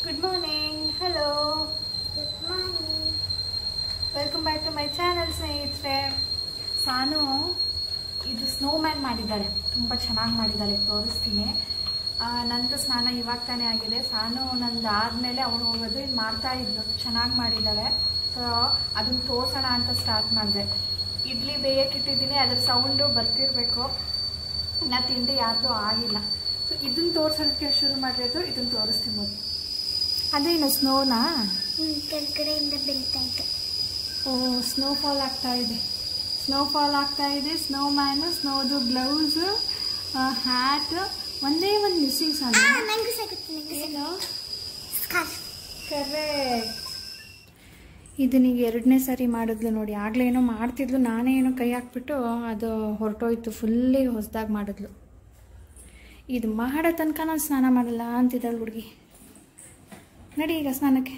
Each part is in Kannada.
Good morning hello good morning welcome back to my channel ಸ್ನೇಹಿತರೆ ಸಾನು ಇದು ಸ್ನೋ ಮ್ಯಾನ್ ಮಾಡಿದ್ದಾಳೆ ತುಂಬ ಚೆನ್ನಾಗಿ ಮಾಡಿದ್ದಾಳೆ ತೋರಿಸ್ತೀನಿ ಆ, ನಂದು ಸ್ನಾನ ಇವಾಗ ತಾನೇ ಆಗಿದೆ ಸಾನು ನಂದು ಆದಮೇಲೆ ಅವಳು ಹೋಗೋದು ಇದು ಮಾಡ್ತಾ ಇದ್ಲು ಚೆನ್ನಾಗಿ ಮಾಡಿದ್ದಾಳೆ ಸೊ ಅದನ್ನು ತೋರ್ಸೋಣ ಅಂತ ಸ್ಟಾರ್ಟ್ ಮಾಡಿದೆ ಇಡ್ಲಿ ಬೇಯಕ್ಕೆ ಇಟ್ಟಿದ್ದೀನಿ ಅದ್ರ ಸೌಂಡು ಬರ್ತಿರಬೇಕು ಇನ್ನು ತಿಂಡಿ ಯಾರ್ದು ಆಗಿಲ್ಲ ಸೊ ಇದನ್ನು ತೋರ್ಸೋದಕ್ಕೆ ಶುರು ಮಾಡಿರೋದು ಇದನ್ನು ತೋರಿಸ್ತೀನಿ ಮೊದಲು ಅದೇನು ಸ್ನೋನಾ ಕೆಳಗಡೆಯಿಂದ ಬೀಳ್ತಾ ಇತ್ತು ಓ ಸ್ನೋಫಾಲ್ ಆಗ್ತಾ ಇದೆ ಸ್ನೋಫಾಲ್ ಆಗ್ತಾ ಇದೆ ಸ್ನೋ ಮ್ಯಾನು ಸ್ನೋದು ಗ್ಲೌಸು ಹ್ಯಾಟ್ ಒಂದೇ ಒಂದು ಮಿಸ್ಸಿಂಗ್ ಆ, ಸಾಲ ನಂಗೂ ಸಿಗುತ್ತೆ ನಂಗೂ ಏನು ಸ್ಕಾರ್ಫ್ ಕರೆಕ್ಟ್ ಇದನ್ನೀಗ ಎರಡನೇ ಸರಿ ಮಾಡಿದ್ಲು ನೋಡಿ ಆಗಲೇ ಏನೋ ಮಾಡ್ತಿದ್ಲು ನಾನೇ ಏನೋ ಕೈ ಹಾಕ್ಬಿಟ್ಟು ಅದು ಹೊರಟೋಯ್ತು ಫುಲ್ಲಿ ಹೊಸದಾಗಿ ಮಾಡಿದ್ಲು ಇದು ಮಾಡೋ ತನಕ ನಾನು ಸ್ನಾನ ಮಾಡಲ್ಲ ಅಂತಿದ್ದಾಳೆ ಹುಡುಗಿ ನಡಿ ಈಗ ಸ್ನಾನಕ್ಕೆ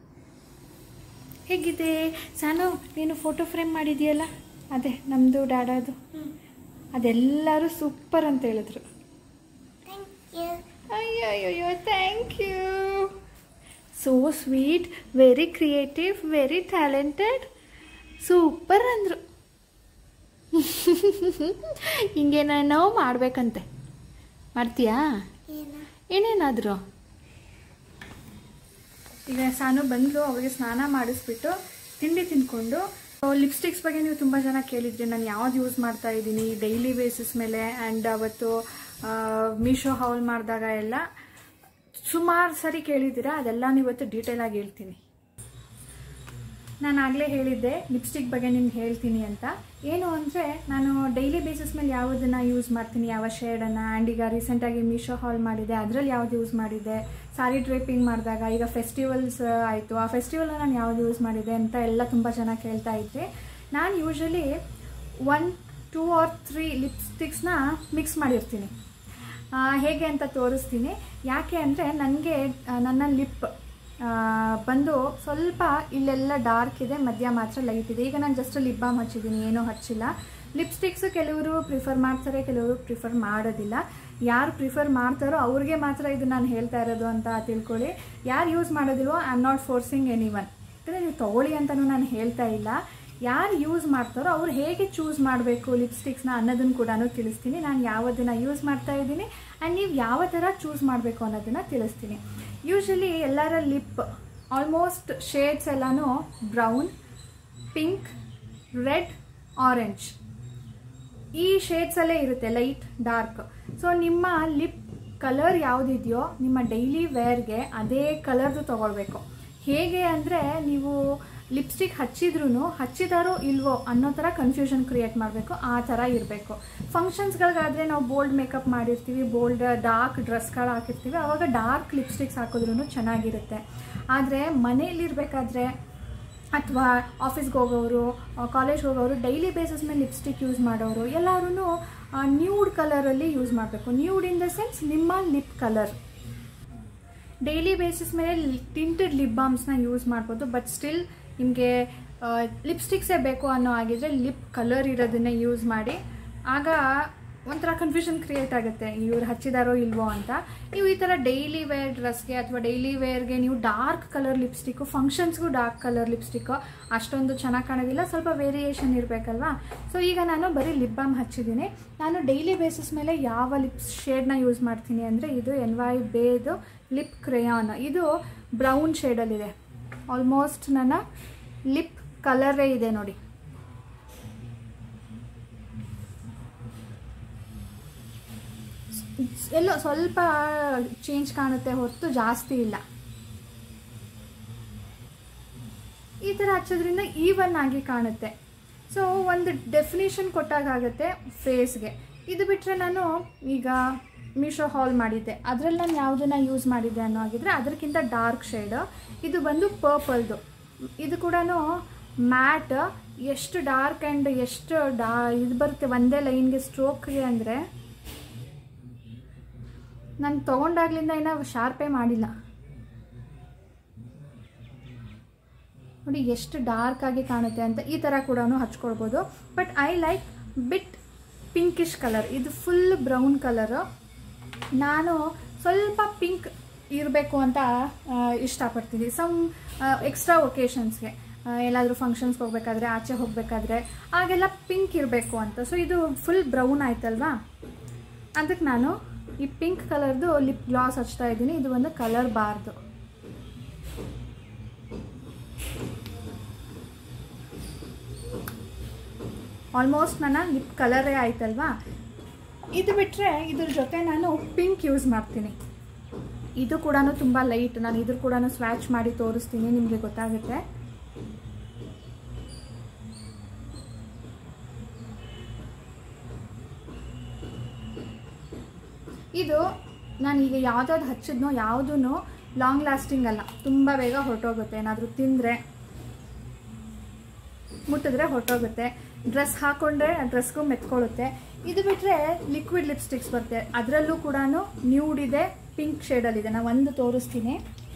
ಹೇಗಿದೆ ಸಾನು ನೀನು ಫೋಟೋ ಫ್ರೇಮ್ ಮಾಡಿದೆಯಲ್ಲ ಅದೇ ನಮ್ಮದು ಡ್ಯಾಡದು ಅದೆಲ್ಲರೂ ಸೂಪರ್ ಅಂತ ಹೇಳಿದ್ರು ಥ್ಯಾಂಕ್ ಯು ಅಯ್ಯಯ್ಯೋ thank you so sweet very creative very talented super ಅಂದರು ಹಿಂಗೇನೇನೋ ಮಾಡಬೇಕಂತೆ ಮಾಡ್ತೀಯಾ ಏನು ಏನೇನಾದರೂ ಈಗ ಸಾನು ಬಂದ್ಲು ಅವಳಿಗೆ ಸ್ನಾನ ಮಾಡಿಸ್ಬಿಟ್ಟು ತಿಂಡಿ ತಿನ್ಕೊಂಡು ಲಿಪ್ಸ್ಟಿಕ್ಸ್ ಬಗ್ಗೆ ನೀವು ತುಂಬ ಜನ ಕೇಳಿದ್ರಿ ನಾನು ಯಾವ್ದು ಯೂಸ್ ಮಾಡ್ತಾ ಇದ್ದೀನಿ ಡೈಲಿ ಬೇಸಿಸ್ ಮೇಲೆ ಆ್ಯಂಡ್ ಅವತ್ತು ಮೀಶೋ ಹೌಲ್ ಮಾಡಿದಾಗ ಎಲ್ಲ ಸುಮಾರು ಸರಿ ಕೇಳಿದ್ದೀರಾ ಅದೆಲ್ಲ ಇವತ್ತು ಡೀಟೇಲ್ ಆಗಿ ಹೇಳ್ತೀನಿ ನಾನು ಆಗಲೇ ಹೇಳಿದ್ದೆ ಲಿಪ್ಸ್ಟಿಕ್ ಬಗ್ಗೆ ನಿಮ್ಗೆ ಹೇಳ್ತೀನಿ ಅಂತ ಏನು ಅಂದರೆ ನಾನು ಡೈಲಿ ಬೇಸಿಸ್ ಮೇಲೆ ಯಾವುದನ್ನು ಯೂಸ್ ಮಾಡ್ತೀನಿ ಯಾವ ಶೇಡನ್ನು ಆ್ಯಂಡ್ ಈಗ ರೀಸೆಂಟಾಗಿ ಮೀಶೋ ಹಾಲ್ ಮಾಡಿದೆ ಅದರಲ್ಲಿ ಯಾವ್ದು ಯೂಸ್ ಮಾಡಿದೆ ಸಾರಿ ಡ್ರೇಪಿಂಗ್ ಮಾಡಿದಾಗ ಈಗ ಫೆಸ್ಟಿವಲ್ಸ್ ಆಯಿತು ಆ ಫೆಸ್ಟಿವಲ್ ನಾನು ಯಾವ್ದು ಯೂಸ್ ಮಾಡಿದೆ ಅಂತ ಎಲ್ಲ ತುಂಬ ಜನ ಕೇಳ್ತಾ ಇದ್ರಿ ನಾನು usually one two or three ಲಿಪ್ಸ್ಟಿಕ್ಸ್ನ ಮಿಕ್ಸ್ ಮಾಡಿರ್ತೀನಿ ಆ, ಹೇಗೆ ಅಂತ ತೋರಿಸ್ತೀನಿ ಯಾಕೆ ಅಂದರೆ ನನಗೆ ನನ್ನ ಲಿಪ್ ಬಂದು ಸ್ವಲ್ಪ ಇಲ್ಲೆಲ್ಲ ಡಾರ್ಕ್ ಇದೆ ಮಧ್ಯ ಮಾತ್ರ ಲೈಟ್ ಇದೆ ಈಗ ನಾನು ಜಸ್ಟ್ ಲಿಪ್ ಬಾಮ್ ಹಚ್ಚಿದ್ದೀನಿ ಏನೂ ಹಚ್ಚಿಲ್ಲ ಲಿಪ್ಸ್ಟಿಕ್ಸ್ ಕೆಲವರು ಪ್ರಿಫರ್ ಮಾಡ್ತಾರೆ ಕೆಲವರು ಪ್ರಿಫರ್ ಮಾಡೋದಿಲ್ಲ ಯಾರು ಪ್ರಿಫರ್ ಮಾಡ್ತಾರೋ ಅವ್ರಿಗೆ ಮಾತ್ರ ಇದು ನಾನು ಹೇಳ್ತಾ ಇರೋದು ಅಂತ ತಿಳ್ಕೊಳ್ಳಿ ಯಾರು ಯೂಸ್ ಮಾಡೋದಿಲ್ವೋ I am not forcing any one ಯಾಕಂದರೆ ನೀವು ತೊಗೊಳ್ಳಿ ಅಂತಲೂ ನಾನು ಹೇಳ್ತಾ ಇಲ್ಲ ಯಾರು ಯೂಸ್ ಮಾಡ್ತಾರೋ ಅವ್ರು ಹೇಗೆ ಚೂಸ್ ಮಾಡಬೇಕು ಲಿಪ್ಸ್ಟಿಕ್ಸ್ನ ಅನ್ನೋದನ್ನು ಕೂಡ ತಿಳಿಸ್ತೀನಿ ನಾನು ಯಾವುದನ್ನು ಯೂಸ್ ಮಾಡ್ತಾ ಇದ್ದೀನಿ ಆ್ಯಂಡ್ ನೀವು ಯಾವ ಥರ ಚೂಸ್ ಮಾಡಬೇಕು ಅನ್ನೋದನ್ನು ತಿಳಿಸ್ತೀನಿ ಯೂಶಲಿ ಎಲ್ಲರ ಲಿಪ್ ಆಲ್ಮೋಸ್ಟ್ ಶೇಡ್ಸ್ ಎಲ್ಲನೂ ಬ್ರೌನ್ ಪಿಂಕ್ ರೆಡ್ ಆರೆಂಜ್ ಈ ಶೇಡ್ಸಲ್ಲೇ ಇರುತ್ತೆ ಲೈಟ್ ಡಾರ್ಕ್ ಸೊ ನಿಮ್ಮ ಲಿಪ್ ಕಲರ್ ಯಾವುದಿದೆಯೋ ನಿಮ್ಮ ಡೈಲಿ ವೇರ್ಗೆ ಅದೇ ಕಲರ್ದು ತಗೊಳ್ಬೇಕು ಹೇಗೆ ಅಂದರೆ ನೀವು ಲಿಪ್ಸ್ಟಿಕ್ ಹಚ್ಚಿದ್ರೂ ಹಚ್ಚಿದಾರೋ ಇಲ್ವೋ ಅನ್ನೋ ಥರ ಕನ್ಫ್ಯೂಷನ್ ಕ್ರಿಯೇಟ್ ಮಾಡಬೇಕು ಆ ಥರ ಇರಬೇಕು ಫಂಕ್ಷನ್ಸ್ಗಳಿಗಾದರೆ ನಾವು ಬೋಲ್ಡ್ ಮೇಕಪ್ ಮಾಡಿರ್ತೀವಿ ಬೋಲ್ಡ್ ಡಾರ್ಕ್ ಡ್ರೆಸ್ಗಳು ಹಾಕಿರ್ತೀವಿ ಆವಾಗ ಡಾರ್ಕ್ ಲಿಪ್ಸ್ಟಿಕ್ಸ್ ಹಾಕಿದ್ರೂ ಚೆನ್ನಾಗಿರುತ್ತೆ ಆದರೆ ಮನೆಯಲ್ಲಿರಬೇಕಾದ್ರೆ ಅಥವಾ ಆಫೀಸ್ಗೆ ಹೋಗೋರು ಕಾಲೇಜ್ಗೆ ಹೋಗೋರು ಡೈಲಿ ಬೇಸಿಸ್ ಮೇಲೆ ಲಿಪ್ಸ್ಟಿಕ್ ಯೂಸ್ ಮಾಡೋರು ಎಲ್ಲರೂ ನ್ಯೂಡ್ ಕಲರಲ್ಲಿ ಯೂಸ್ ಮಾಡಬೇಕು ನ್ಯೂಡ್ ಇನ್ ದ ಸೆನ್ಸ್ ನಿಮ್ಮ ಲಿಪ್ ಕಲರ್ ಡೈಲಿ ಬೇಸಿಸ್ ಮೇಲೆ ಟಿಂಟೆಡ್ ಲಿಪ್ ಬಾಮ್ಸ್ನ ಯೂಸ್ ಮಾಡ್ಬೋದು ಬಟ್ ಸ್ಟಿಲ್ ನಿಮಗೆ ಲಿಪ್ಸ್ಟಿಕ್ಸೇ ಬೇಕು ಅನ್ನೋ ಆಗಿದ್ರೆ ಲಿಪ್ ಕಲರ್ ಇರೋದನ್ನೇ ಯೂಸ್ ಮಾಡಿ ಆಗ ಒಂಥರ ಕನ್ಫ್ಯೂಷನ್ ಕ್ರಿಯೇಟ್ ಆಗುತ್ತೆ ಇವ್ರು ಹಚ್ಚಿದಾರೋ ಇಲ್ವೋ ಅಂತ ನೀವು ಈ ಥರ ಡೈಲಿ ವೇರ್ ಡ್ರೆಸ್ಗೆ ಅಥವಾ ಡೈಲಿ ವೇರ್ಗೆ ನೀವು ಡಾರ್ಕ್ ಕಲರ್ ಲಿಪ್ಸ್ಟಿಕ್ಕು ಫಂಕ್ಷನ್ಸ್ಗೂ ಡಾರ್ಕ್ ಕಲರ್ ಲಿಪ್ಸ್ಟಿಕ್ಕು ಅಷ್ಟೊಂದು ಚೆನ್ನಾಗಿ ಕಾಣೋದಿಲ್ಲ ಸ್ವಲ್ಪ ವೇರಿಯೇಷನ್ ಇರಬೇಕಲ್ವಾ ಸೊ ಈಗ ನಾನು ಬರೀ ಲಿಪ್ ಬಾಮ್ ಹಚ್ಚಿದ್ದೀನಿ ನಾನು ಡೈಲಿ ಬೇಸಿಸ್ ಮೇಲೆ ಯಾವ ಲಿಪ್ಸ್ ಶೇಡ್ನ ಯೂಸ್ ಮಾಡ್ತೀನಿ ಅಂದರೆ ಇದು ಎನ್ ವೈ ಬೇದು ಲಿಪ್ ಕ್ರೇಯಾನ್ ಇದು ಬ್ರೌನ್ ಶೇಡಲ್ಲಿದೆ ಆಲ್ಮೋಸ್ಟ್ ನನ್ನ ಲಿಪ್ ಕಲರೇ ಇದೆ ನೋಡಿ ಎಲ್ಲೋ ಸ್ವಲ್ಪ ಚೇಂಜ್ ಕಾಣುತ್ತೆ ಹೊರತು ಜಾಸ್ತಿ ಇಲ್ಲ ಈ ಥರ ಹಚ್ಚೋದ್ರಿಂದ ಈವನ್ ಆಗಿ ಕಾಣುತ್ತೆ ಸೊ ಒಂದು ಡೆಫಿನೇಷನ್ ಕೊಟ್ಟಾಗುತ್ತೆ ಫೇಸ್ಗೆ ಇದು ಬಿಟ್ಟರೆ ನಾನು ಈಗ ಮೀಶೋ ಹಾಲ್ ಮಾಡಿದ್ದೆ ಅದರಲ್ಲಿ ನಾನು ಯಾವುದನ್ನು ಯೂಸ್ ಮಾಡಿದ್ದೆ ಅನ್ನೋ ಆಗಿದ್ರೆ ಅದಕ್ಕಿಂತ ಡಾರ್ಕ್ ಶೇಡ್ ಇದು ಬಂದು ಪರ್ಪಲ್ದು ಇದು ಕೂಡ ಮ್ಯಾಟ್ ಎಷ್ಟು ಡಾರ್ಕ್ ಆ್ಯಂಡ್ ಎಷ್ಟು ಡಾ ಇದು ಬರುತ್ತೆ ಒಂದೇ ಲೈನ್ಗೆ ಸ್ಟ್ರೋಕ್ಗೆ ಅಂದರೆ ನಾನು ತೊಗೊಂಡಾಗ್ಲಿಂದ ಏನೋ ಶಾರ್ಪೇ ಮಾಡಿಲ್ಲ ನೋಡಿ ಎಷ್ಟು ಡಾರ್ಕ್ ಆಗಿ ಕಾಣುತ್ತೆ ಅಂತ ಈ ಥರ ಕೂಡ ಹಚ್ಕೊಳ್ಬೋದು but I like bit pinkish colour ಇದು ಫುಲ್ ಬ್ರೌನ್ ಕಲರು ನಾನು ಸ್ವಲ್ಪ ಪಿಂಕ್ ಇರಬೇಕು ಅಂತ ಆ, ಇಷ್ಟಪಡ್ತೀನಿ ಸಮ್ ಎಕ್ಸ್ಟ್ರಾ ಒಕೇಶನ್ಸ್ಗೆ ಎಲ್ಲಾದರೂ ಫಂಕ್ಷನ್ಸ್ಗೆ ಹೋಗ್ಬೇಕಾದ್ರೆ ಆಚೆ ಹೋಗಬೇಕಾದ್ರೆ ಆಗೆಲ್ಲ ಪಿಂಕ್ ಇರಬೇಕು ಅಂತ ಸೊ ಇದು ಫುಲ್ ಬ್ರೌನ್ ಆಯ್ತಲ್ವಾ ಅದಕ್ಕೆ ನಾನು ಈ ಪಿಂಕ್ ಕಲರ್ದು ಲಿಪ್ ಗ್ಲಾಸ್ ಹಚ್ತಾ ಇದ್ದೀನಿ ಇದು ಒಂದು ಕಲರ್ ಬಾರ್ದು ಆಲ್ಮೋಸ್ಟ್ ನನ್ನ ಲಿಪ್ ಕಲರೇ ಆಯ್ತಲ್ವಾ ಇದು ಬಿಟ್ಟರೆ ಇದ್ರ ಜೊತೆ ನಾನು ಪಿಂಕ್ ಯೂಸ್ ಮಾಡ್ತೀನಿ ಇದು ಕೂಡ ತುಂಬ ಲೈಟ್ ನಾನು ಇದ್ರ ಕೂಡ ಸ್ವ್ಯಾಚ್ ಮಾಡಿ ತೋರಿಸ್ತೀನಿ ನಿಮಗೆ ಗೊತ್ತಾಗುತ್ತೆ ಇದು ನಾನು ಈಗ ಯಾವ್ದಾವ್ದು ಹಚ್ಚಿದ್ನೋ ಯಾವುದೂ ಲಾಂಗ್ ಲಾಸ್ಟಿಂಗ್ ಅಲ್ಲ ತುಂಬ ಬೇಗ ಹೊರಟೋಗುತ್ತೆ ಏನಾದರೂ ತಿಂದರೆ ಮುಟ್ಟಿದ್ರೆ ಹೊರಟೋಗುತ್ತೆ ಡ್ರೆಸ್ ಹಾಕೊಂಡ್ರೆ ಡ್ರೆಸ್ಗೂ ಮೆತ್ಕೊಳ್ಳುತ್ತೆ ಇದು ಬಿಟ್ಟರೆ ಲಿಕ್ವಿಡ್ ಲಿಪ್ಸ್ಟಿಕ್ಸ್ ಬರುತ್ತೆ ಅದರಲ್ಲೂ ಕೂಡ ನ್ಯೂಡ್ ಇದೆ ಪಿಂಕ್ ಶೇಡಲ್ಲಿದೆ ನಾನು ಒಂದು ತೋರಿಸ್ತೀನಿ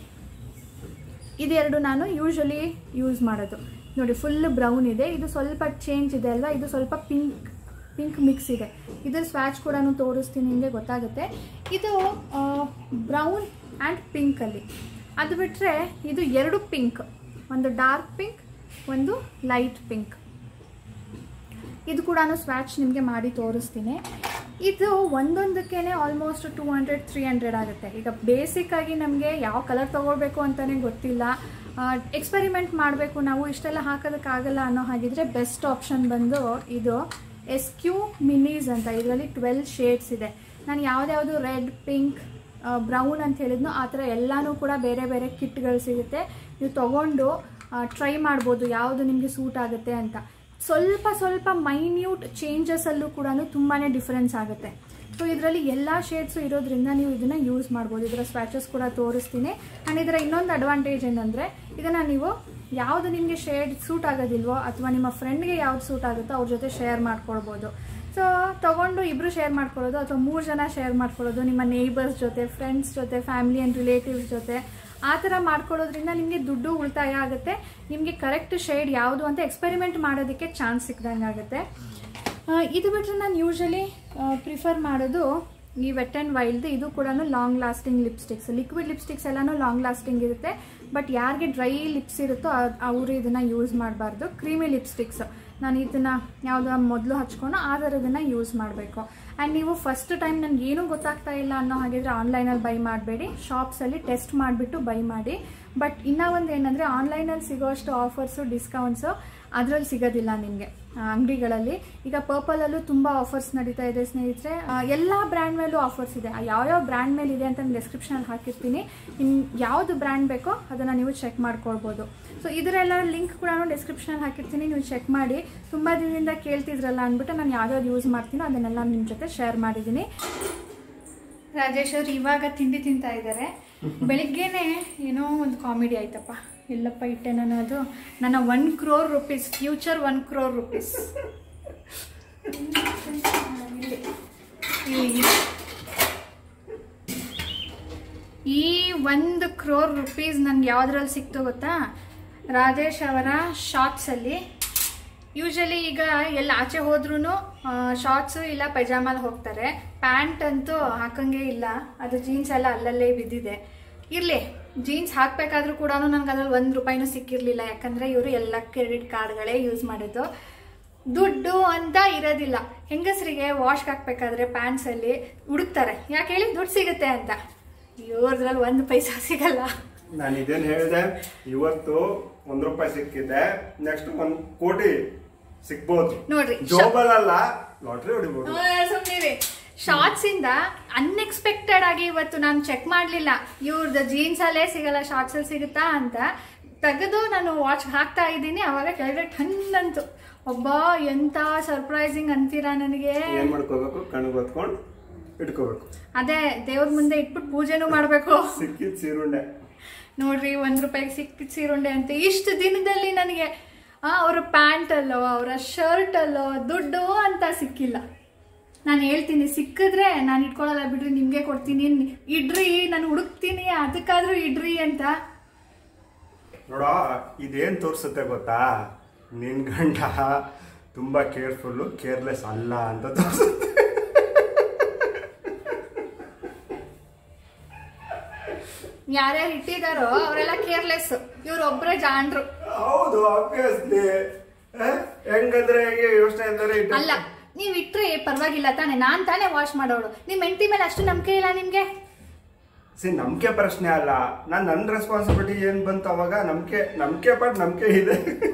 ಇದೆರಡು ನಾನು ಯೂಶ್ವಲಿ ಯೂಸ್ ಮಾಡೋದು ನೋಡಿ ಫುಲ್ ಬ್ರೌನ್ ಇದೆ ಇದು ಸ್ವಲ್ಪ ಚೇಂಜ್ ಇದೆ ಅಲ್ವಾ ಇದು ಸ್ವಲ್ಪ ಪಿಂಕ್ ಪಿಂಕ್ ಮಿಕ್ಸ್ ಇದೆ ಇದ್ರ ಸ್ವ್ಯಾಚ್ ಕೂಡ ತೋರಿಸ್ತೀನಿ ನಿಮಗೆ ಗೊತ್ತಾಗುತ್ತೆ ಇದು ಬ್ರೌನ್ ಆ್ಯಂಡ್ ಪಿಂಕಲ್ಲಿ ಅದು ಬಿಟ್ಟರೆ ಇದು ಎರಡು ಪಿಂಕ್ ಒಂದು ಡಾರ್ಕ್ ಪಿಂಕ್ ಒಂದು ಲೈಟ್ ಪಿಂಕ್ ಇದು ಕೂಡ ಸ್ವ್ಯಾಚ್ ನಿಮಗೆ ಮಾಡಿ ತೋರಿಸ್ತೀನಿ ಇದು ಒಂದೊಂದಕ್ಕೇ almost two hundred three hundred ಆಗುತ್ತೆ ಈಗ ಬೇಸಿಕ್ಕಾಗಿ ನಮಗೆ ಯಾವ ಕಲರ್ ತೊಗೊಳ್ಬೇಕು ಅಂತಲೇ ಗೊತ್ತಿಲ್ಲ ಎಕ್ಸ್ಪೆರಿಮೆಂಟ್ ಮಾಡಬೇಕು ನಾವು ಇಷ್ಟೆಲ್ಲ ಹಾಕೋದಕ್ಕಾಗಲ್ಲ ಅನ್ನೋ ಹಾಗಿದ್ರೆ ಬೆಸ್ಟ್ ಆಪ್ಷನ್ ಬಂದು ಇದು ಎಸ್ ಕ್ಯೂ ಮಿನೀಸ್ ಅಂತ ಇದರಲ್ಲಿ ಟ್ವೆಲ್ ಶೇಡ್ಸ್ ಇದೆ ನಾನು ಯಾವ್ದ್ಯಾವುದು ರೆಡ್ ಪಿಂಕ್ ಬ್ರೌನ್ ಅಂತ ಹೇಳಿದ್ನೋ ಆ ಥರ ಎಲ್ಲನೂ ಕೂಡ ಬೇರೆ ಬೇರೆ ಕಿಟ್ಗಳು ಸಿಗುತ್ತೆ ನೀವು ತೊಗೊಂಡು ಟ್ರೈ ಮಾಡ್ಬೋದು ಯಾವುದು ನಿಮಗೆ ಸೂಟ್ ಆಗುತ್ತೆ ಅಂತ ಸ್ವಲ್ಪ ಸ್ವಲ್ಪ ಮೈನ್ಯೂಟ್ ಚೇಂಜಸಲ್ಲೂ ಕೂಡ ತುಂಬಾ ಡಿಫ್ರೆನ್ಸ್ ಆಗುತ್ತೆ ಸೊ ಇದರಲ್ಲಿ ಎಲ್ಲ ಶೇಡ್ಸು ಇರೋದ್ರಿಂದ ನೀವು ಇದನ್ನು ಯೂಸ್ ಮಾಡ್ಬೋದು ಇದರ ಸ್ವ್ಯಾಚಸ್ ಕೂಡ ತೋರಿಸ್ತೀನಿ ಆ್ಯಂಡ್ ಇದರ ಇನ್ನೊಂದು ಅಡ್ವಾಂಟೇಜ್ ಏನಂದರೆ ಇದನ್ನು ನೀವು ಯಾವುದು ನಿಮಗೆ ಶೇಡ್ ಸೂಟ್ ಆಗೋದಿಲ್ವೋ ಅಥವಾ ನಿಮ್ಮ ಫ್ರೆಂಡ್ಗೆ ಯಾವ್ದು ಸೂಟ್ ಆಗುತ್ತೋ ಅವ್ರ ಜೊತೆ ಶೇರ್ ಮಾಡ್ಕೊಳ್ಬೋದು ಸೊ ತೊಗೊಂಡು ಇಬ್ಬರು ಶೇರ್ ಮಾಡ್ಕೊಳ್ಳೋದು ಅಥವಾ ಮೂರು ಜನ ಶೇರ್ ಮಾಡ್ಕೊಳ್ಳೋದು ನಿಮ್ಮ ನೇಬರ್ಸ್ ಜೊತೆ ಫ್ರೆಂಡ್ಸ್ ಜೊತೆ ಫ್ಯಾಮಿಲಿ ಆ್ಯಂಡ್ ರಿಲೇಟಿವ್ಸ್ ಜೊತೆ ಆ ಥರ ಮಾಡ್ಕೊಳ್ಳೋದ್ರಿಂದ ನಿಮಗೆ ದುಡ್ಡು ಉಳಿತಾಯ ಆಗುತ್ತೆ ನಿಮಗೆ ಕರೆಕ್ಟ್ ಶೇಡ್ ಯಾವುದು ಅಂತ ಎಕ್ಸ್ಪೆರಿಮೆಂಟ್ ಮಾಡೋದಕ್ಕೆ ಚಾನ್ಸ್ ಸಿಕ್ದಂಗೆ ಆಗುತ್ತೆ ಆ, ಇದು ಬಿಟ್ಟರೆ ನಾನು ಯೂಶಲಿ ಪ್ರಿಫರ್ ಮಾಡೋದು ಈ ವೆಟ್ ಆ್ಯಂಡ್ ವೈಲ್ಡ್ ಇದು ಕೂಡ long lasting lipsticks liquid lipsticks ಎಲ್ಲನೂ ಲಾಂಗ್ ಲಾಸ್ಟಿಂಗ್ ಇರುತ್ತೆ ಬಟ್ ಯಾರಿಗೆ ಡ್ರೈ ಲಿಪ್ಸ್ ಇರುತ್ತೋ ಅದ್- ಅವರು ಇದನ್ನು ಯೂಸ್ ಮಾಡಬಾರ್ದು ಕ್ರೀಮಿ ಲಿಪ್ಸ್ಟಿಕ್ಸ್ ನಾನು ಇದನ್ನು ಯಾವುದೋ ಮೊದಲು ಹಚ್ಕೊಂಡು ಆ ಥರದನ್ನು ಯೂಸ್ ಮಾಡಬೇಕು ಆ್ಯಂಡ್ ನೀವು ಫಸ್ಟ್ ಟೈಮ್ ನನಗೆ ಏನೂ ಗೊತ್ತಾಗ್ತಾ ಇಲ್ಲ ಅನ್ನೋ ಹಾಗಿದ್ರೆ ಆನ್ಲೈನಲ್ಲಿ ಬೈ ಮಾಡಬೇಡಿ ಶಾಪ್ಸಲ್ಲಿ ಟೆಸ್ಟ್ ಮಾಡಿಬಿಟ್ಟು ಬೈ ಮಾಡಿ ಬಟ್ ಇನ್ನೂ ಒಂದು ಏನಂದರೆ ಆನ್ಲೈನಲ್ಲಿ ಸಿಗೋಷ್ಟು ಆಫರ್ಸು ಡಿಸ್ಕೌಂಟ್ಸು ಅದರಲ್ಲಿ ಸಿಗೋದಿಲ್ಲ ನಿಮಗೆ ಅಂಗಡಿಗಳಲ್ಲಿ ಈಗ ಪರ್ಪಲಲ್ಲೂ ತುಂಬ ಆಫರ್ಸ್ ನಡೀತಾ ಇದೆ ಸ್ನೇಹಿತರೆ ಎಲ್ಲ ಬ್ರ್ಯಾಂಡ್ ಮೇಲೂ ಆಫರ್ಸ್ ಇದೆ ಆ ಯಾವ್ಯಾವ ಬ್ರ್ಯಾಂಡ್ ಮೇಲೆ ಇದೆ ಅಂತ ಡಿಸ್ಕ್ರಿಪ್ಷನಲ್ಲಿ ಹಾಕಿರ್ತೀನಿ ಇನ್ನು ಯಾವುದು ಬ್ರ್ಯಾಂಡ್ ಬೇಕೋ ಅದನ್ನು ನೀವು ಚೆಕ್ ಮಾಡ್ಕೊಳ್ಬೋದು ಸೊ ಇದರೆಲ್ಲ ಲಿಂಕ್ ಕೂಡ ಡಿಸ್ಕ್ರಿಪ್ಷನಲ್ಲಿ ಹಾಕಿರ್ತೀನಿ ನೀವು ಚೆಕ್ ಮಾಡಿ ತುಂಬ ದಿನದಿಂದ ಕೇಳ್ತಿದ್ರಲ್ಲ ಅಂದ್ಬಿಟ್ಟು ನಾನು ಯಾವ್ಯಾವ್ದು ಯೂಸ್ ಮಾಡ್ತೀನೋ ಅದನ್ನೆಲ್ಲ ನಿಮ್ಮ ಜೊತೆ ಶೇರ್ ಮಾಡಿದ್ದೀನಿ ರಾಜೇಶ್ ಅವ್ರು ಇವಾಗ ತಿಂಡಿ ತಿಂತಾ ಇದ್ದಾರೆ ಬೆಳಿಗ್ಗೆನೆ ಏನೋ ಒಂದು ಕಾಮಿಡಿ ಆಯ್ತಪ್ಪ ಎಲ್ಲಪ್ಪ ಇಟ್ಟೆ ನಾನು ಅದು ನನ್ನ one crore rupees future one crore rupees ಈ ಒಂದು ಕ್ರೋರ್ ರುಪೀಸ್ ನನ್ಗೆ ಯಾವ್ದ್ರಲ್ಲಿ ಸಿಕ್ತು ಗೊತ್ತಾ ರಾಜೇಶ್ ಅವರ ಶಾರ್ಟ್ಸಲ್ಲಿ ಯೂಶಲಿ ಈಗ ಎಲ್ಲ ಆಚೆ ಹೋದ್ರೂ ಶಾರ್ಟ್ಸು ಇಲ್ಲ ಪೈಜಾಮಲ್ಲಿ ಹೋಗ್ತಾರೆ ಪ್ಯಾಂಟ್ ಅಂತೂ ಹಾಕಂಗೆ ಇಲ್ಲ ಅದು ಜೀನ್ಸ್ ಎಲ್ಲ ಅಲ್ಲಲ್ಲೇ ಬಿದ್ದಿದೆ ಇರಲಿ ಜೀನ್ಸ್ ಹಾಕಬೇಕಾದ್ರೂ ಕೂಡ ನನಗೆ ಅದ್ರಲ್ಲಿ ಒಂದು ರೂಪಾಯಿನೂ ಸಿಕ್ಕಿರಲಿಲ್ಲ ಯಾಕಂದರೆ ಇವರು ಎಲ್ಲ ಕ್ರೆಡಿಟ್ ಕಾರ್ಡ್ಗಳೇ ಯೂಸ್ ಮಾಡಿದ್ದು ದುಡ್ಡು ಅಂತ ಇರೋದಿಲ್ಲ ಹೆಂಗಸರಿಗೆ ವಾಶ್ಗೆ ಹಾಕ್ಬೇಕಾದ್ರೆ ಪ್ಯಾಂಟ್ಸಲ್ಲಿ ಹುಡುಕ್ತಾರೆ ಯಾಕೆ ಹೇಳಿ ದುಡ್ಡು ಸಿಗುತ್ತೆ ಅಂತ ಇವ್ರದ್ರಲ್ಲಿ ಒಂದು ಪೈಸಾ ಸಿಗಲ್ಲ ನಾನು ಇದೇನ್ ಹೇಳಿದೆ ಇವತ್ತು ಒಂದ್ ರೂಪಾಯಿ ಸಿಕ್ಕಿದೆ ನೆಕ್ಸ್ಟ್ ಒಂದ್ ಕೋಟಿ ಸಿಗ್ಬೋದು ನೋಡ್ರಿ ಜೋಬಲ್ ಅಲ್ಲ ಲಾಟ್ರಿ ಹೊಡಿಬೋದು ಸುಮ್ಮನೆ ಶಾರ್ಟ್ಸ್ ಇಂದ ಅನ್ಎಕ್ಸ್ಪೆಕ್ಟೆಡ್ ಆಗಿ ಇವತ್ತು ನಾನು ಚೆಕ್ ಮಾಡ್ಲಿಲ್ಲ ಇವ್ರದ್ದು ಜೀನ್ಸ್ ಅಲ್ಲೇ ಸಿಗಲ್ಲ ಶಾರ್ಟ್ಸ್ ಅಲ್ಲಿ ಸಿಗುತ್ತಾ ಅಂತ ತೆಗೆದು ನಾನು ವಾಚ್ ಹಾಕ್ತಾ ಇದ್ದೀನಿ ಅವಾಗ ಕೆಳಗಡೆ ಟನ್ ಅಂತು ಒಬ್ಬ ಎಂತ ಸರ್ಪ್ರೈಸಿಂಗ್ ಅಂತೀರಾ ನನಗೆ ಏನ್ ಮಾಡ್ಕೋಬೇಕು ಕಣ್ಣಿಗೆ ಹೊತ್ಕೊಂಡು ಇಟ್ಕೋಬೇಕು ಅದೇ ದೇವ್ರ ಮುಂದೆ ಇಟ್ಬಿಟ್ಟು ಪೂಜೆನೂ ಮಾಡ್ಬೇಕು ಸಿಕ್ಕಿದ್ ಸೀರುಂಡೆ ನೋಡ್ರಿ ಒಂದ್ ರೂಪಾಯಿಗೆ ಸಿಕ್ಕಿದ್ ಸೀರುಂಡೆ ಅಂತ ಇಷ್ಟು ದಿನದಲ್ಲಿ ನನಗೆ ಅವರ ಪ್ಯಾಂಟ್ ಅಲ್ಲೋ ಅವರ ಶರ್ಟ್ ಅಲ್ಲೋ ದುಡ್ಡು ಅಂತ ಸಿಕ್ಕಿಲ್ಲ ನಾನು ಹೇಳ್ತೀನಿ ಸಿಕ್ಕಿದ್ರೆ ನಾನು ಇಟ್ಕೊಳ್ಳಲ್ಲ ಬಿಡ್ರಿ ನಿಮ್ಗೆ ಕೊಡ್ತೀನಿ ಇಡ್ರಿ ನಾನು ಹುಡುಕ್ತೀನಿ ಅದಕ್ಕಾದ್ರೂ ಇಡ್ರಿ ಅಂತ ನೋಡ ಇದೇನ್ ತೋರ್ಸುತ್ತೆ ಗೊತ್ತಾ ನಿನ್ ಗಂಡ ತುಂಬಾ ಕೇರ್ಫುಲ್ಲು ಕೇರ್ಲೆಸ್ ಅಲ್ಲ ಅಂತ ತೋರ್ಸುತ್ತೆ ಯಾರ್ಯಾರು ಇಟ್ಟಿದಾರೋ ಅವರೆಲ್ಲ ಕೇರ್ಲೆಸ್ ಇವ್ರೊಬ್ರೇ ಜಾಣ್ರು ಹೌದು ಆಬ್ವಿಯಸ್ಲಿ ಹೆಂಗಂದ್ರೆ ಹೇಗೆ ಯೋಚನೆ ಅಂದರೆ ಇಟ್ಟು- ಅಲ್ಲ ನೀವ್ ಇಟ್ರೆ ಪರವಾಗಿಲ್ಲ ತಾನೆ ನಾನ್ ತಾನೇ ವಾಶ್ ಮಾಡೋಳು ನಿಮ್ ಹೆಂಡತಿ ಮೇಲೆ ಅಷ್ಟು ನಂಬಿಕೆ ಇಲ್ಲ ನಿಮ್ಗೆ ಸಿ ನಂಬಿಕೆ ಪ್ರಶ್ನೆ ಅಲ್ಲ ನಾನ್ ನನ್ನ ರೆಸ್ಪಾನ್ಸಿಬಿಲಿಟಿ ಏನ್ ಬಂತು ಅವಾಗ ನಂಬಿಕೆ ನಂಬಿಕೆ ಪಟ್ ನಂಬಿಕೆ ಇದೆ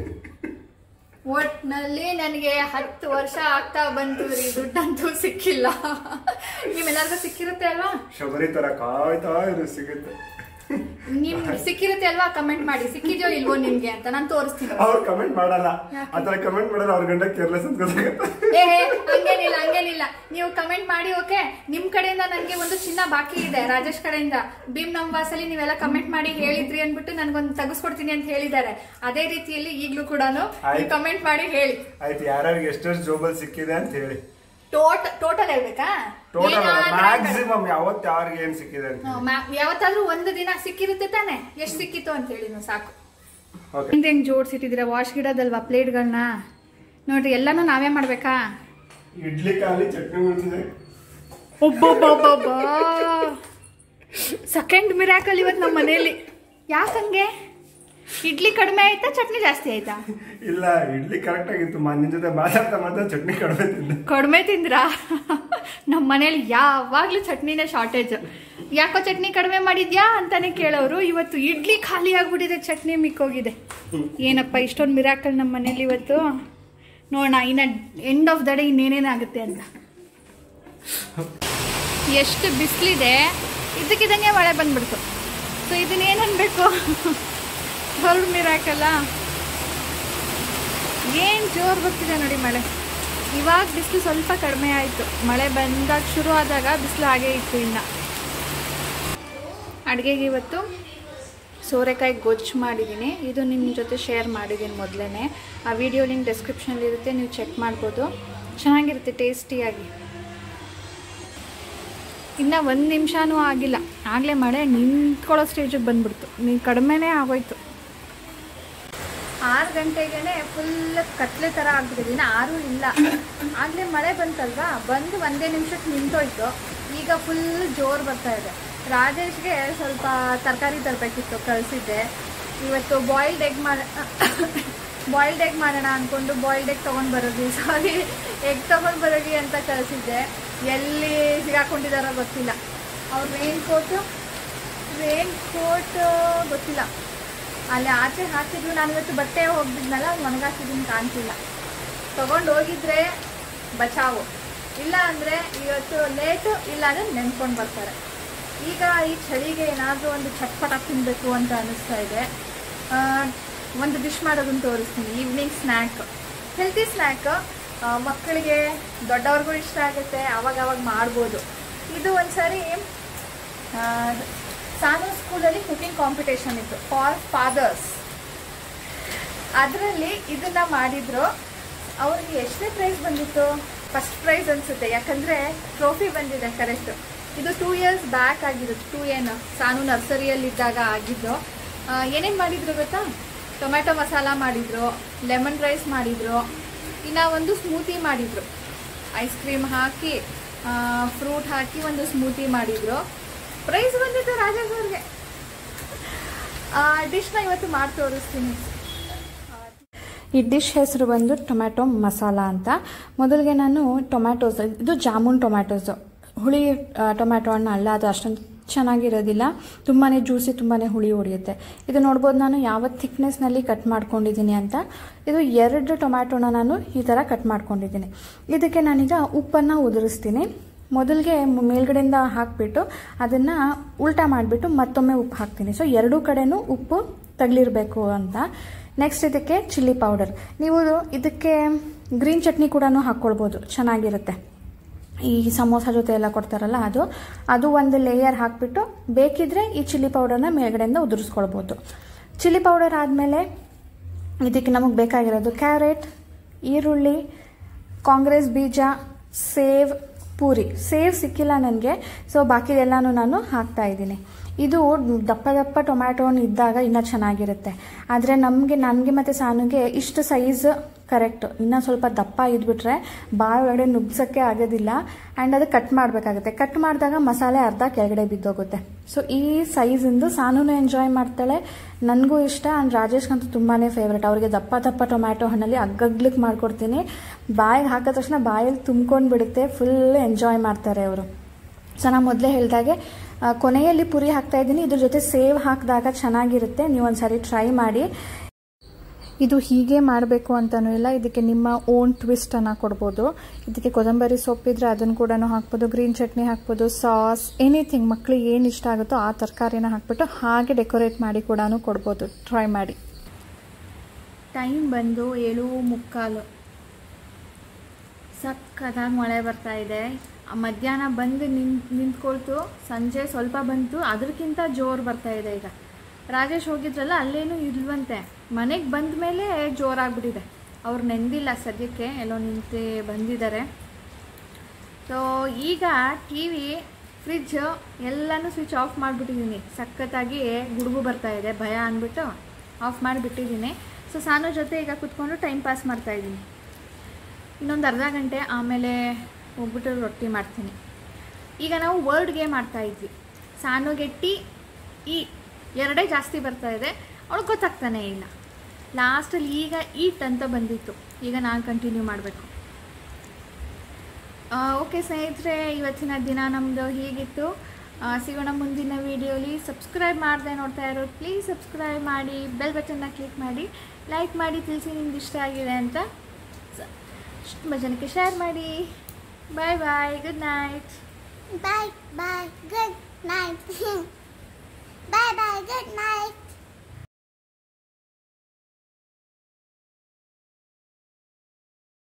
ಒಟ್ನಲ್ಲಿ ನನಗೆ ಹತ್ತು ವರ್ಷ ಆಗ್ತಾ ಬಂತು ರೀ ದುಡ್ಡಂತೂ ಸಿಕ್ಕಿಲ್ಲ ನಿಮ್ಮೆಲ್ಲರಿಗೂ ಸಿಕ್ಕಿರುತ್ತೆ ಅಲ್ವಾ ಶಬರಿ ತರ ಕಾಯ್ತಾ ಇರು ಸಿಗುತ್ತೆ ನಿಮ್ ಸಿಕ್ಕಿರುತ್ತೆ ಅಲ್ವಾ ಕಮೆಂಟ್ ಮಾಡಿ ಸಿಕ್ಕಿದ್ಯೋ ಇಲ್ವೋ ನಿಮ್ಗೆ ಅಂತ ನಾನು ತೋರಿಸ್ತೀನಿ ಅವ್ರು ಕಮೆಂಟ್ ಮಾಡಲ್ಲ ಆತರ ಕಮೆಂಟ್ ಮಾಡಿದ್ರೆ ಅವ್ರ ಗಂಡ ಕೇರ್ಲೆಸ್ ಅಂತ ಗೊತ್ತಾಗುತ್ತೆ ಏ ಹೇ, ಹಂಗೇನಿಲ್ಲ ಹಂಗೇನಿಲ್ಲ ನೀವು ಕಮೆಂಟ್ ಮಾಡಿ ಓಕೆ ನಿಮ್ ಕಡೆಯಿಂದ ನನಗೆ ಒಂದು ಚಿನ್ನ ಬಾಕಿ ಇದೆ ರಾಜೇಶ್ ಕಡೆಯಿಂದ ಭೀಮ್ ನಮ್ವಾಸಲ್ಲಿ ನೀವೆಲ್ಲ ಕಮೆಂಟ್ ಮಾಡಿ ಹೇಳಿದ್ರಿ ಅನ್ಬಿಟ್ಟು ನನ್ಗೊಂದು ತೆಗಿಸ್ಕೊಡ್ತೀನಿ ಅಂತ ಹೇಳಿದ್ದಾರೆ ಅದೇ ರೀತಿಯಲ್ಲಿ ಈಗ್ಲೂ ಕೂಡ ಆಯ್ತು. ಕಮೆಂಟ್ ಮಾಡಿ ಹೇಳಿ ಆಯ್ತು ಯಾರ್ಯಾರಿಗೆ ಎಷ್ಟೆಷ್ಟು ಜೋಬಲ್ ಸಿಕ್ಕಿದೆ ಅಂತ ಹೇಳಿ ಟೋಟ್ ಟೋಟಲ್ ಹೇಳ್ಬೇಕಾ ಟೋಟಲ್ ಏನಾದ್ರೂ ಮ್ಯಾಕ್ಸಿಮಮ್ ಯಾವತ್ತು ಯಾರಿಗೆ ಏನ್ ಸಿಕ್ಕಿದೆ ಅಂತ ಹ್ಮ್, ಮ್ಯಾ- ಯಾವತ್ತಾದ್ರೂ ಒಂದು ದಿನ ಸಿಕ್ಕಿರುತ್ತೆ ತಾನೆ ಎಷ್ಟು ಸಿಕ್ಕಿತ್ತು ಅಂತ ಹೇಳಿ ನೀವು ಸಾಕು ಓಕೆ ಹಿಂದೆ ಹೆಂಗ್ ಜೋಡ್ಸಿಟ್ಟಿದ್ದೀರಾ ವಾಶ್ ಗಿಡದಲ್ವಾ ಪ್ಲೇಟ್ಗಳನ್ನ ನೋಡ್ರಿ ಎಲ್ಲಾನು ನಾವೇ ಮಾಡ್ಬೇಕಾ ಇಡ್ಲಿ ಖಾಲಿ ಚಟ್ನಿ ಉಳಿದಿದೆ ಒಬ್ಬೊಬ್ಬೊಬ್ಬೊಬ್ಬ ಸೆಕೆಂಡ್ ಮಿರಾಕಲ್ ಇವತ್ತು ನಮ್ಮ ಮನೆಯಲ್ಲಿ ಯಾಕಂಗೆ ಇಡ್ಲಿ ಕಡಿಮೆ ಆಯ್ತಾ ಚಟ್ನಿ ಜಾಸ್ತಿ ಆಯ್ತಾ ಇಲ್ಲ ಇಡ್ಲಿ ಕರೆಕ್ಟ್ ಆಗಿತ್ತು ಮಾ ನಿನ್ ಜೊತೆ ಮಾತಾಡ್ತಾ ಮಾತಾಡ್ತಾ ಚಟ್ನಿ ಕಡಿಮೆ ತಿಂದೆ ಕಡಿಮೆ ತಿಂದ್ರಾ ನಮ್ಮ ಮನೇಲಿ ಯಾವಾಗ್ಲೂ ಚಟ್ನಿನೇ ಶಾರ್ಟೇಜ್ ಯಾಕೋ ಚಟ್ನಿ ಕಡಿಮೆ ಮಾಡಿದ್ಯಾ ಅಂತಾನೆ ಕೇಳೋರು ಇವತ್ತು ಇಡ್ಲಿ ಖಾಲಿ ಆಗ್ಬಿಟ್ಟಿದೆ ಚಟ್ನಿ ಮಿಕ್ಕೋಗಿದೆ ಏನಪ್ಪ ಇಷ್ಟೊಂದು ಮಿರಾಕಲ್ ನಮ್ಮ ಮನೇಲಿ ಇವತ್ತು ನೋಡೋಣ ಇನ್ನ ಎಂಡ್ ಆಫ್ ದ ಡೇ ಇನ್ನೇನೇನಾಗುತ್ತೆ ಅಂತ ಎಷ್ಟು ಬಿಸಿಲಿದೆ ಇದಕ್ಕಿದಂಗೆ ಮಳೆ ಬಂದ್ಬಿಡ್ತು ಸೊ ಇದನ್ನೇನು ಅನ್ಬೇಕು ದೊಡ್ಡ ಮಿರಾಕಲ್ಲ ಏನು ಜೋರು ಬರ್ತಿದೆ ನೋಡಿ ಮಳೆ ಇವಾಗ ಬಿಸಿಲು ಸ್ವಲ್ಪ ಕಡಿಮೆ ಆಯಿತು ಮಳೆ ಬಂದಾಗ ಶುರು ಆದಾಗ ಬಿಸಿಲು ಹಾಗೇ ಇತ್ತು ಇನ್ನು ಅಡುಗೆಗೆ ಇವತ್ತು ಸೋರೆಕಾಯಿ ಗೊಜ್ಜು ಮಾಡಿದ್ದೀನಿ ಇದು ನಿಮ್ಮ ಜೊತೆ ಶೇರ್ ಮಾಡಿದ್ದೀನಿ ಮೊದಲೇ ಆ ವಿಡಿಯೋ ಲಿಂಕ್ ಡಿಸ್ಕ್ರಿಪ್ಷನಲ್ಲಿ ಇರುತ್ತೆ ನೀವು ಚೆಕ್ ಮಾಡ್ಬೋದು ಚೆನ್ನಾಗಿರುತ್ತೆ ಟೇಸ್ಟಿಯಾಗಿ ಇನ್ನು ಒಂದು ನಿಮಿಷನೂ ಆಗಿಲ್ಲ ಆಗಲೇ ಮಳೆ ನಿಂತ್ಕೊಳ್ಳೋ ಸ್ಟೇಜಿಗೆ ಬಂದ್ಬಿಡ್ತು ನೀವು ಕಡಿಮೆನೇ ಆಗೋಯ್ತು ಆರು ಗಂಟೆಗೆ ಫುಲ್ ಕತ್ಲೆ ಥರ ಆಗ್ಬಿಟ್ಟಿದೆ ಇನ್ನು ಆರು ಇಲ್ಲ ಆಗಲೇ ಮಳೆ ಬಂತಲ್ವಾ ಬಂದು ಒಂದೇ ನಿಮಿಷಕ್ಕೆ ನಿಂತೋಯ್ತು ಈಗ ಫುಲ್ ಜೋರು ಬರ್ತಾ ಇದೆ ರಾಜೇಶ್ಗೆ ಸ್ವಲ್ಪ ತರಕಾರಿ ತರಬೇಕಿತ್ತು ಕಳಿಸಿದ್ದೆ ಇವತ್ತು ಬಾಯ್ಲ್ಡ್ ಎಗ್ ಮಾಡ ಬಾಯ್ಲ್ಡ್ ಎಗ್ ಮಾಡೋಣ ಅಂದ್ಕೊಂಡು ಬಾಯ್ಲ್ಡ್ ಎಗ್ ತೊಗೊಂಡು ಬರೋಗಿ ಸಾರಿ ಎಗ್ ತೊಗೊಂಡು ಬರೋಗಿ ಅಂತ ಕಳಿಸಿದ್ದೆ ಎಲ್ಲಿ ಸಿಗಾಕೊಂಡಿದ್ದಾರೋ ಗೊತ್ತಿಲ್ಲ ಅವ್ರ ರೇನ್ ಕೋಟು ರೇನ್ ಕೋಟ್ ಗೊತ್ತಿಲ್ಲ ಅಲ್ಲಿ ಆಚೆ ಹಾಕಿದ್ರು ನಾನು ಇವತ್ತು ಬಟ್ಟೆ ಹೋಗಿದ್ನಲ್ಲ ಅದು ಒಣಗಾಕಿದ್ದೀನಿ ಕಾಣ್ತಿಲ್ಲ ತಗೊಂಡು ಹೋಗಿದ್ರೆ ಬಚಾವು ಇಲ್ಲ ಅಂದರೆ ಇವತ್ತು ಲೇಟು ಇಲ್ಲ ಅಂದರೆ ನೆನ್ಕೊಂಡು ಬರ್ತಾರೆ ಈಗ ಈ ಚಳಿಗೆ ಏನಾದರೂ ಒಂದು ಚಟ್ಪಟ ತಿನ್ನಬೇಕು ಅಂತ ಅನ್ನಿಸ್ತಾ ಇದೆ ಆ, ಒಂದು ಡಿಶ್ ಮಾಡೋದನ್ನು ತೋರಿಸ್ತೀನಿ ಈವ್ನಿಂಗ್ ಸ್ನ್ಯಾಕ್ ಹೆಲ್ತಿ ಸ್ನ್ಯಾಕ್ ಮಕ್ಕಳಿಗೆ ದೊಡ್ಡವ್ರಿಗೂ ಇಷ್ಟ ಆಗುತ್ತೆ ಅವಾಗ ಅವಾಗ ಮಾಡ್ಬೋದು ಇದು ಒಂದ್ಸರಿ ಆ, ಸಾನು ಸ್ಕೂಲಲ್ಲಿ ಕುಕಿಂಗ್ ಕಾಂಪಿಟೇಷನ್ ಇತ್ತು ಫಾರ್ ಫಾದರ್ಸ್ ಅದರಲ್ಲಿ ಇದನ್ನ ಮಾಡಿದ್ರು ಅವ್ರಿಗೆ ಎಷ್ಟನೇ ಪ್ರೈಸ್ ಬಂದಿತ್ತು ಫಸ್ಟ್ ಪ್ರೈಸ್ ಅನ್ಸುತ್ತೆ ಯಾಕಂದ್ರೆ ಟ್ರೋಫಿ ಬಂದಿದೆ ಕರೆಕ್ಟ್ ಇದು ಟೂ ಇಯರ್ಸ್ ಬ್ಯಾಕ್ ಆಗಿದ್ದು ಟೂ ಏನು ಸಾನು ನರ್ಸರಿಯಲ್ಲಿದ್ದಾಗ ಆಗಿದ್ದು ಏನೇನು ಮಾಡಿದ್ರು ಗೊತ್ತಾ ಟೊಮ್ಯಾಟೊ ಮಸಾಲ ಮಾಡಿದ್ರು ಲೆಮನ್ ರೈಸ್ ಮಾಡಿದ್ರು ಇನ್ನು ಒಂದು ಸ್ಮೂತಿ ಮಾಡಿದ್ರು ಐಸ್ ಕ್ರೀಮ್ ಹಾಕಿ ಫ್ರೂಟ್ ಹಾಕಿ ಒಂದು ಸ್ಮೂತಿ ಮಾಡಿದ್ರು ಪ್ರೈಸ್ ಬಂದಿತ್ತು ರಾಜೇಶ್ ಅವ್ರಿಗೆ ಆ ಡಿಶ್ನ ಇವತ್ತು ಮಾಡಿ ತೋರಿಸ್ತೀನಿ ಈ ಡಿಶ್ ಹೆಸರು ಬಂದು ಟೊಮ್ಯಾಟೊ ಮಸಾಲ ಅಂತ ಮೊದಲಿಗೆ ನಾನು ಟೊಮ್ಯಾಟೋಸ್ ಇದು ಜಾಮೂನ್ ಟೊಮ್ಯಾಟೋಸು ಹುಳಿ ಆ, ಟೊಮ್ಯಾಟೊ ಹಣ್ಣು ಅಲ್ಲ ಅದು ಅಷ್ಟೊಂದು ಚೆನ್ನಾಗಿರೋದಿಲ್ಲ ತುಂಬಾ ಜ್ಯೂಸಿ ತುಂಬಾ ಹುಳಿ ಹೊಡೆಯುತ್ತೆ ಇದು ನೋಡ್ಬೋದು ನಾನು ಯಾವ ಥಿಕ್ನೆಸ್ನಲ್ಲಿ ಕಟ್ ಮಾಡ್ಕೊಂಡಿದ್ದೀನಿ ಅಂತ ಇದು ಎರಡು ಟೊಮ್ಯಾಟೊನ ನಾನು ಈ ಥರ ಕಟ್ ಮಾಡ್ಕೊಂಡಿದ್ದೀನಿ ಇದಕ್ಕೆ ನಾನೀಗ ಉಪ್ಪನ್ನು ಉದುರಿಸ್ತೀನಿ ಮೊದಲಿಗೆ ಮೇಲ್ಗಡೆಯಿಂದ ಹಾಕಿಬಿಟ್ಟು ಅದನ್ನು ಉಲ್ಟಾ ಮಾಡಿಬಿಟ್ಟು ಮತ್ತೊಮ್ಮೆ ಉಪ್ಪು ಹಾಕ್ತೀನಿ ಸೊ ಎರಡೂ ಕಡೆನೂ ಉಪ್ಪು ತಗಲಿರಬೇಕು ಅಂತ ನೆಕ್ಸ್ಟ್ ಇದಕ್ಕೆ ಚಿಲ್ಲಿ ಪೌಡರ್ ನೀವು ಇದಕ್ಕೆ ಗ್ರೀನ್ ಚಟ್ನಿ ಕೂಡ ಹಾಕ್ಕೊಳ್ಬೋದು ಚೆನ್ನಾಗಿರುತ್ತೆ ಈ ಸಮೋಸ ಜೊತೆ ಎಲ್ಲ ಕೊಡ್ತಾರಲ್ಲ ಅದು ಅದು ಒಂದು ಲೇಯರ್ ಹಾಕಿಬಿಟ್ಟು ಬೇಕಿದ್ರೆ ಈ ಚಿಲ್ಲಿ ಪೌಡರ್ನ ಮೇಲ್ಗಡೆಯಿಂದ ಉದುರಿಸ್ಕೊಳ್ಬೋದು ಚಿಲ್ಲಿ ಪೌಡರ್ ಆದಮೇಲೆ ಇದಕ್ಕೆ ನಮಗೆ ಬೇಕಾಗಿರೋದು ಕ್ಯಾರೆಟ್ ಈರುಳ್ಳಿ ಕಾಂಗ್ರೆಸ್ ಬೀಜ ಸೇವ್ ಪೂರಿ ಸೇವ್ ಸಿಕ್ಕಿಲ್ಲ ನನಗೆ ಸೊ ಬಾಕಿದೆಲ್ಲನೂ ನಾನು ಹಾಕ್ತಾ ಇದ್ದೀನಿ ಇದು ದಪ್ಪ ದಪ್ಪ ಟೊಮ್ಯಾಟೋನ್ ಇದ್ದಾಗ ಇನ್ನೂ ಚೆನ್ನಾಗಿರುತ್ತೆ ಆದರೆ ನಮಗೆ ನನಗೆ ಮತ್ತು ಸಾನುಗೆ ಇಷ್ಟು ಸೈಜ್ ಕರೆಕ್ಟು ಇನ್ನೂ ಸ್ವಲ್ಪ ದಪ್ಪ ಇದ್ಬಿಟ್ರೆ ಬಾಯಿ ಒಳಗಡೆ ನುಗ್ಸೋಕ್ಕೆ ಆಗೋದಿಲ್ಲ ಆ್ಯಂಡ್ ಅದು ಕಟ್ ಮಾಡಬೇಕಾಗುತ್ತೆ ಕಟ್ ಮಾಡಿದಾಗ ಮಸಾಲೆ ಅರ್ಧ ಕೆಳಗಡೆ ಬಿದ್ದೋಗುತ್ತೆ ಸೊ ಈ ಸೈಜಿಂದು ಸಾನೂ ಎಂಜಾಯ್ ಮಾಡ್ತಾಳೆ ನನಗೂ ಇಷ್ಟ ಆ್ಯಂಡ್ ರಾಜೇಶ್ಗಂತೂ ತುಂಬಾ ಫೇವ್ರೇಟ್ ಅವ್ರಿಗೆ ದಪ್ಪ ದಪ್ಪ ಟೊಮ್ಯಾಟೊ ಹಣ್ಣಲ್ಲಿ ಅಗ್ಗಗ್ಲಿಕ್ಕೆ ಮಾಡ್ಕೊಡ್ತೀನಿ ಬಾಯಿಗೆ ಹಾಕಿದ ತಕ್ಷಣ ಬಾಯಲ್ಲಿ ತುಂಬ್ಕೊಂಡು ಬಿಡುತ್ತೆ ಫುಲ್ ಎಂಜಾಯ್ ಮಾಡ್ತಾರೆ ಅವರು ಸೊ ನಾನು ಮೊದಲೇ ಹೇಳಿದಾಗೆ ಆ, ಕೊನೆಯಲ್ಲಿ ಪುರಿ ಹಾಕ್ತಾ ಇದ್ದೀನಿ ಇದ್ರ ಜೊತೆ ಸೇವ್ ಹಾಕಿದಾಗ ಚೆನ್ನಾಗಿರುತ್ತೆ ನೀವು ಒಂದ್ಸರಿ ಟ್ರೈ ಮಾಡಿ ಇದು ಹೀಗೆ ಮಾಡಬೇಕು ಅಂತನೂ ಇಲ್ಲ ಇದಕ್ಕೆ ನಿಮ್ಮ ಓನ್ ಟ್ವಿಸ್ಟನ್ನು ಕೊಡ್ಬೋದು ಇದಕ್ಕೆ ಕೊತ್ತಂಬರಿ ಸೊಪ್ಪಿದ್ರೆ ಅದನ್ನು ಕೂಡ ಹಾಕ್ಬೋದು ಗ್ರೀನ್ ಚಟ್ನಿ ಹಾಕ್ಬೋದು ಸಾಸ್ ಎನಿಥಿಂಗ್ ಮಕ್ಳಿಗೆ ಏನು ಇಷ್ಟ ಆಗುತ್ತೋ ಆ ತರಕಾರಿನ ಹಾಕ್ಬಿಟ್ಟು ಹಾಗೆ ಡೆಕೋರೇಟ್ ಮಾಡಿ ಕೂಡ ಕೊಡ್ಬೋದು ಟ್ರೈ ಮಾಡಿ ಟೈಮ್ ಬಂದು ಏಳು ಮುಕ್ಕಾಲು ಸಕ್ಕತ್ತಾಗಿ ಮಳೆ ಬರ್ತಾ ಇದೆ ಆ ಮಧ್ಯಾಹ್ನ ಬಂದು ನಿಂತ್ ನಿಂತ್ಕೊಳ್ತು ಸಂಜೆ ಸ್ವಲ್ಪ ಬಂತು ಅದಕ್ಕಿಂತ ಜೋರು ಬರ್ತಾ ಇದೆ ಈಗ ರಾಜೇಶ್ ಹೋಗಿದ್ರಲ್ಲ ಅಲ್ಲೇನು ಇಲ್ವಂತೆ ಮನೆಗೆ ಬಂದ ಮೇಲೆ ಜೋರಾಗ್ಬಿಟ್ಟಿದೆ ಅವ್ರು ನೆಂದಿಲ್ಲ ಸದ್ಯಕ್ಕೆ ಎಲ್ಲೋ ನಿಂತು ಬಂದಿದ್ದಾರೆ ಸೊ ಈಗ ಟಿ ವಿ ಫ್ರಿಜ್ ಎಲ್ಲನೂ ಸ್ವಿಚ್ ಆಫ್ ಮಾಡಿಬಿಟ್ಟಿದ್ದೀನಿ ಸಖತ್ತಾಗಿ ಗುಡುಗು ಬರ್ತಾ ಇದೆ ಭಯ ಅಂದ್ಬಿಟ್ಟು ಆಫ್ ಮಾಡಿಬಿಟ್ಟಿದ್ದೀನಿ ಸೊ ಸಾನು ಜೊತೆ ಈಗ ಕುತ್ಕೊಂಡು ಟೈಮ್ ಪಾಸ್ ಮಾಡ್ತಾಯಿದ್ದೀನಿ ಇನ್ನೊಂದು ಅರ್ಧ ಗಂಟೆ ಆಮೇಲೆ ಹೋಗ್ಬಿಟ್ಟು ರೊಟ್ಟಿ ಮಾಡ್ತೀನಿ ಈಗ ನಾವು ವರ್ಡ್ ಗೇಮ್ ಆಡ್ತಾ ಇದ್ವಿ ಸಾನುಗೆ ಟಿ ಇ ಎರಡೇ ಜಾಸ್ತಿ ಬರ್ತಾ ಇದೆ ಅವಳಿಗೆ ಗೊತ್ತಾಗ್ತಾನೆ ಇಲ್ಲ ಲಾಸ್ಟಲ್ಲಿ ಈಗ ಈಟ್ ಅಂತ ಬಂದಿತ್ತು ಈಗ ನಾನು ಕಂಟಿನ್ಯೂ ಮಾಡಬೇಕು ಓಕೆ ಸ್ನೇಹಿತರೆ ಇವತ್ತಿನ ದಿನ ನಮ್ಮದು ಹೀಗಿತ್ತು ಆ, ಸಿಗೋಣ ಮುಂದಿನ ವೀಡಿಯೋಲಿ ಸಬ್ಸ್ಕ್ರೈಬ್ ಮಾಡದೆ ನೋಡ್ತಾ ಇರೋರು ಪ್ಲೀಸ್ ಸಬ್ಸ್ಕ್ರೈಬ್ ಮಾಡಿ ಬೆಲ್ ಬಟನ್ನ ಕ್ಲಿಕ್ ಮಾಡಿ ಲೈಕ್ ಮಾಡಿ ತಿಳಿಸಿ ನಿಮ್ಗೆ ಇಷ್ಟ ಆಗಿದೆ ಅಂತ ಸ- ತುಂಬ ಜನಕ್ಕೆ ಶೇರ್ ಮಾಡಿ bye bye good night Bye bye. Good night. bye bye. Good night.